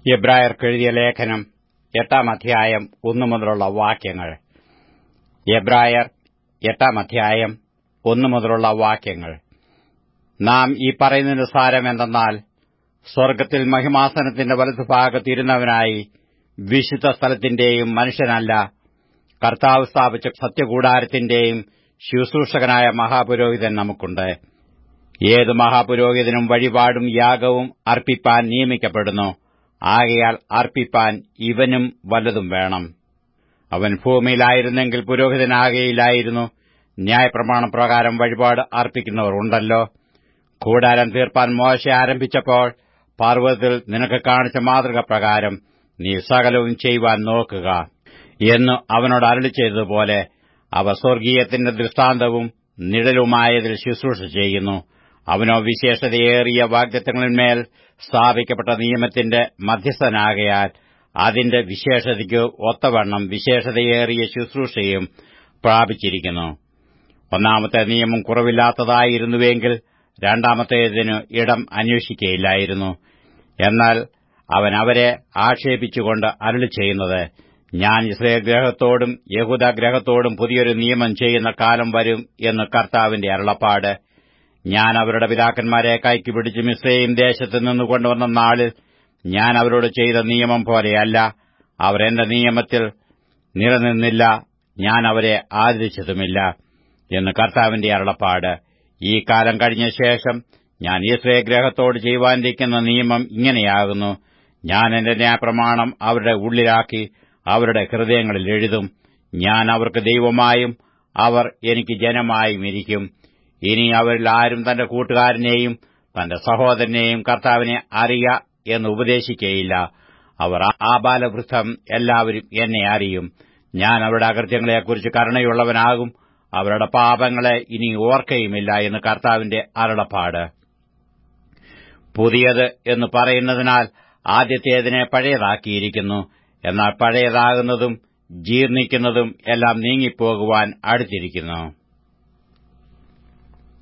എബ്രായർക്ക് എഴുതിയ ലേഖനം എട്ടാം അധ്യായം ഒന്നു മുതലുള്ള വാക്യങ്ങൾ എബ്രായർ എട്ടാം അധ്യായം ഒന്നു മുതലുള്ള വാക്യങ്ങൾ നാം ഈ പറയുന്നതിന്റെ സാരം എന്തെന്നാൽ സ്വർഗത്തിൽ മഹിമാസനത്തിന്റെ വലതുഭാഗത്ത് ഇരുന്നവനായി വിശുദ്ധ സ്ഥലത്തിന്റെയും മനുഷ്യനല്ല കർത്താവ് സ്ഥാപിച്ച സത്യകൂടാരത്തിന്റെയും ശുശ്രൂഷകനായ മഹാപുരോഹിതൻ നമുക്കുണ്ട് ഏത് മഹാപുരോഹിതനും വഴിപാടും യാഗവും അർപ്പിപ്പാൻ നിയമിക്കപ്പെടുന്നു ആകയാൽ അർപ്പിപ്പാൻ ഇവനും വല്ലതും വേണം അവൻ ഭൂമിയിലായിരുന്നെങ്കിൽ പുരോഹിതനാകയില്ലായിരുന്നു ന്യായപ്രമാണപ്രകാരം വഴിപാട് അർപ്പിക്കുന്നവർ ഉണ്ടല്ലോ കൂടാരം തീർപ്പാൻ മോശ ആരംഭിച്ചപ്പോൾ പർവ്വതത്തിൽ നിനക്ക് കാണിച്ച മാതൃക പ്രകാരം നീ സകലവും ചെയ്യുവാൻ നോക്കുക എന്ന് അവനോട് അരളി ചെയ്തതുപോലെ അവ സ്വർഗീയത്തിന്റെ ദൃഷ്ടാന്തവും നിഴലുമായതിൽ ശുശ്രൂഷ ചെയ്യുന്നു അവനോ വിശേഷതയേറിയ വാഗ്ദത്തങ്ങളിന്മേൽ സ്ഥാപിക്കപ്പെട്ട നിയമത്തിന്റെ മധ്യസ്ഥനാകയാൽ അതിന്റെ വിശേഷതയ്ക്ക് ഒത്തവണ്ണം വിശേഷതയേറിയ ശുശ്രൂഷയും പ്രാപിച്ചിരിക്കുന്നു ഒന്നാമത്തെ നിയമം കുറവില്ലാത്തതായിരുന്നുവെങ്കിൽ രണ്ടാമത്തേതിന് ഇടം അന്വേഷിക്കയില്ലായിരുന്നു എന്നാൽ അവൻ അവരെ ആക്ഷേപിച്ചുകൊണ്ട് അരുളി ചെയ്യുന്നത് ഞാൻ ഇസ്രയേൽ ഗ്രഹത്തോടും യഹൂദ ഗ്രഹത്തോടും പുതിയൊരു നിയമം ചെയ്യുന്ന കാലം വരും എന്ന് കർത്താവിന്റെ അരുളപ്പാട് ഞാൻ അവരുടെ പിതാക്കന്മാരെ കൈക്ക് പിടിച്ച് മിസ്രൈം ദേശത്ത് നിന്ന് കൊണ്ടുവന്ന നാളിൽ ഞാൻ അവരോട് ചെയ്ത നിയമം പോലെയല്ല അവർ എന്റെ നിയമത്തിൽ നിലനിന്നില്ല ഞാൻ അവരെ ആദരിച്ചതുമില്ല എന്ന് കർത്താവിന്റെ അരുളപ്പാട് ഈ കാലം കഴിഞ്ഞ ശേഷം ഞാൻ ഇസ്രയേൽ ഗ്രഹത്തോട് ചെയ്യുവാനിരിക്കുന്ന നിയമം ഇങ്ങനെയാകുന്നു ഞാൻ എന്റെ ന്യായപ്രമാണം അവരുടെ ഉള്ളിലാക്കി അവരുടെ ഹൃദയങ്ങളിൽ എഴുതും ഞാൻ അവർക്ക് ദൈവമായും അവർ എനിക്ക് ജനമായും ഇരിക്കും ഇനി അവരിൽ ആരും തന്റെ കൂട്ടുകാരനെയും തന്റെ സഹോദരനെയും കർത്താവിനെ അറിയ എന്ന് ഉപദേശിക്കയില്ല അവർ ആബാലവൃദ്ധം എല്ലാവരും എന്നെ അറിയും ഞാൻ അവരുടെ അകൃത്യങ്ങളെക്കുറിച്ച് കരുണയുള്ളവനാകും അവരുടെ പാപങ്ങളെ ഇനി ഓർക്കയുമില്ല എന്ന് കർത്താവിന്റെ അരുളപ്പാട് പുതിയത് എന്ന് പറയുന്നതിനാൽ ആദ്യത്തേതിനെ പഴയതാക്കിയിരിക്കുന്നു എന്നാൽ പഴയതാകുന്നതും ജീർണിക്കുന്നതും എല്ലാം നീങ്ങിപ്പോകുവാൻ അടുത്തിരിക്കുന്നു